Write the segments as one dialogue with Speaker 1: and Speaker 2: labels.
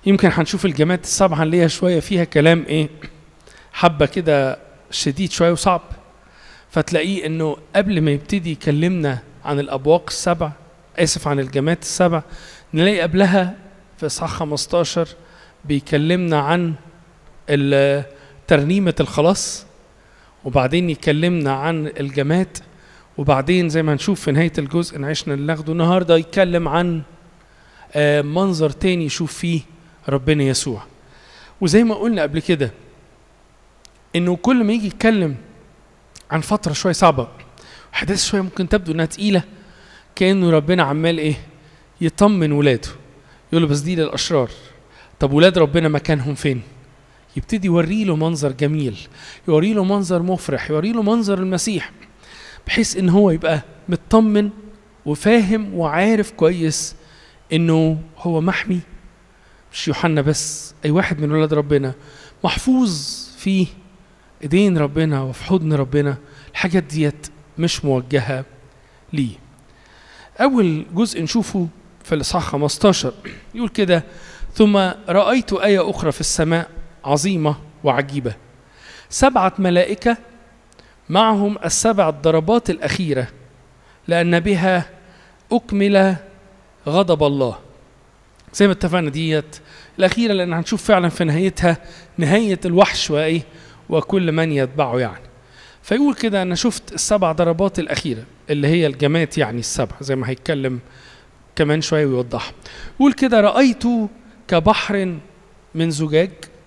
Speaker 1: يمكن هنشوف الجماد السبعة اللي هي شوية فيها كلام ايه حبة كده شديد شوية وصعب فتلاقيه انه قبل ما يبتدي يكلمنا عن الابواق السبع اسف عن الجماد السبع نلاقي قبلها في اصحاح 15 بيكلمنا عن ال- ترنيمة الخلاص وبعدين يكلمنا عن الجماد وبعدين زي ما هنشوف في نهاية الجزء اللي عشنا اللي ناخده النهاردة يتكلم عن آه، منظر تاني يشوف فيه ربنا يسوع وزي ما قلنا قبل كده انه كل ما يجي يتكلم عن فترة شوية صعبة أحداث شوية ممكن تبدو إنها تقيلة كأنه ربنا عمال إيه يطمن ولاده يقول له بس دي للأشرار طب ولاد ربنا مكانهم فين يبتدي يوري له منظر جميل يوري له منظر مفرح يوري له منظر المسيح بحيث ان هو يبقى مطمن وفاهم وعارف كويس انه هو محمي مش يوحنا بس اي واحد من ولاد ربنا محفوظ في ايدين ربنا وفي حضن ربنا الحاجات ديت مش موجهه ليه اول جزء نشوفه في الاصحاح 15 يقول كده ثم رايت ايه اخرى في السماء عظيمه وعجيبه سبعه ملائكه معهم السبع الضربات الاخيره لان بها اكمل غضب الله زي ما اتفقنا ديت الاخيره لان هنشوف فعلا في نهايتها نهايه الوحش وايه وكل من يتبعه يعني فيقول كده انا شفت السبع ضربات الاخيره اللي هي الجمات يعني السبع زي ما هيتكلم كمان شويه ويوضحها يقول كده رايت كبحر من زجاج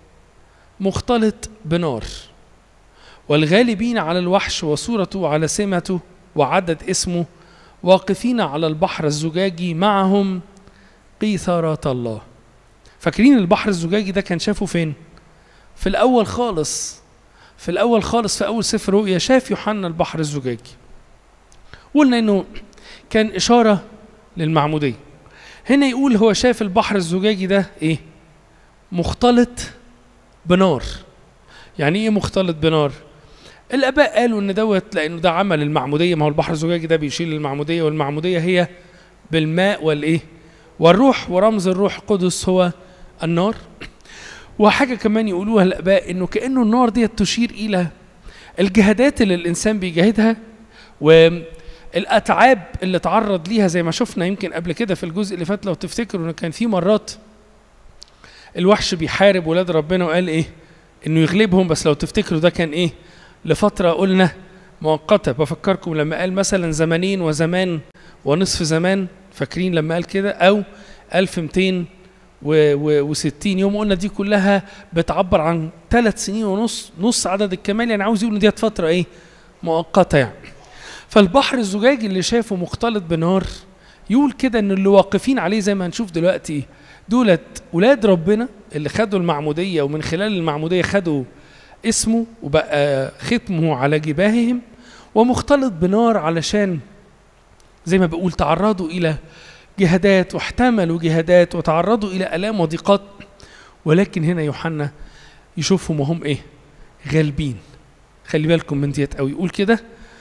Speaker 1: مختلط بنار والغالبين على الوحش وصورته على سمته وعدد اسمه واقفين على البحر الزجاجي معهم قيثارات الله فاكرين البحر الزجاجي ده كان شافه فين في الاول خالص في الاول خالص في اول سفر رؤيا شاف يوحنا البحر الزجاجي قلنا انه كان اشاره للمعموديه هنا يقول هو شاف البحر الزجاجي ده ايه مختلط بنار يعني ايه مختلط بنار الاباء قالوا ان دوت لانه ده عمل المعموديه ما هو البحر الزجاجي ده بيشيل المعموديه والمعموديه هي بالماء والايه والروح ورمز الروح القدس هو النار وحاجه كمان يقولوها الاباء انه كانه النار دي تشير الى الجهادات اللي الانسان بيجاهدها والاتعاب اللي تعرض ليها زي ما شفنا يمكن قبل كده في الجزء اللي فات لو تفتكروا ان كان في مرات الوحش بيحارب ولاد ربنا وقال ايه انه يغلبهم بس لو تفتكروا ده كان ايه لفتره قلنا مؤقته بفكركم لما قال مثلا زمانين وزمان ونصف زمان فاكرين لما قال كده او 1260 يوم قلنا دي كلها بتعبر عن ثلاث سنين ونص نص عدد الكمال يعني عاوز يقول ان ديت فتره ايه مؤقته يعني فالبحر الزجاجي اللي شافه مختلط بنار يقول كده ان اللي واقفين عليه زي ما هنشوف دلوقتي دولت ولاد ربنا اللي خدوا المعموديه ومن خلال المعموديه خدوا اسمه وبقى ختمه على جباههم ومختلط بنار علشان زي ما بقول تعرضوا الى جهادات واحتملوا جهادات وتعرضوا الى الام وضيقات ولكن هنا يوحنا يشوفهم وهم ايه غالبين خلي بالكم من ديت قوي يقول كده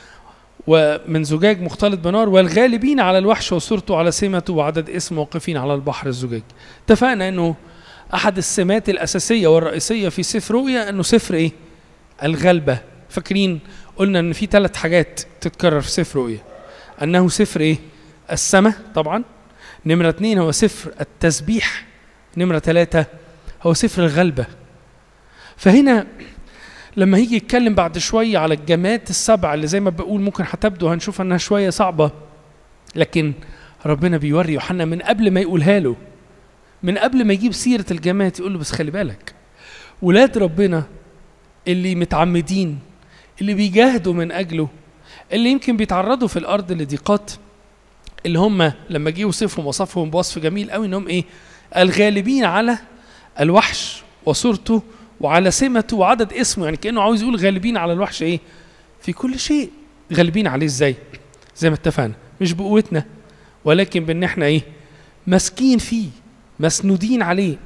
Speaker 1: ومن زجاج مختلط بنار والغالبين على الوحش وصورته على سمته وعدد اسمه واقفين على البحر الزجاج اتفقنا انه احد السمات الاساسيه والرئيسيه في سفر رؤيا انه سفر ايه الغلبه فاكرين قلنا ان في ثلاث حاجات تتكرر في سفر رؤيا انه سفر ايه السماء طبعا نمرة اثنين هو سفر التسبيح نمرة ثلاثة هو سفر الغلبة فهنا لما هيجي يتكلم بعد شوية على الجمات السبع اللي زي ما بقول ممكن هتبدو هنشوف انها شوية صعبة لكن ربنا بيوري يوحنا من قبل ما يقولها له من قبل ما يجيب سيرة الجمات يقول له بس خلي بالك ولاد ربنا اللي متعمدين اللي بيجاهدوا من أجله اللي يمكن بيتعرضوا في الأرض لضيقات اللي هم لما جه يوصفهم وصفهم بوصف جميل قوي انهم ايه الغالبين على الوحش وصورته وعلى سمته وعدد اسمه يعني كانه عاوز يقول غالبين على الوحش ايه في كل شيء غالبين عليه ازاي زي ما اتفقنا مش بقوتنا ولكن بان احنا ايه ماسكين فيه مسنودين عليه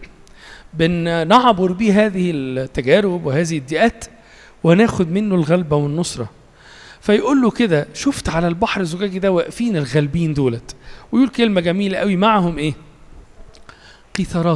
Speaker 1: بنعبر بيه هذه التجارب وهذه الضيقات وناخد منه الغلبه والنصره فيقول له كده شفت على البحر الزجاجي ده واقفين الغالبين دولت ويقول كلمه جميله قوي معهم ايه قيثارات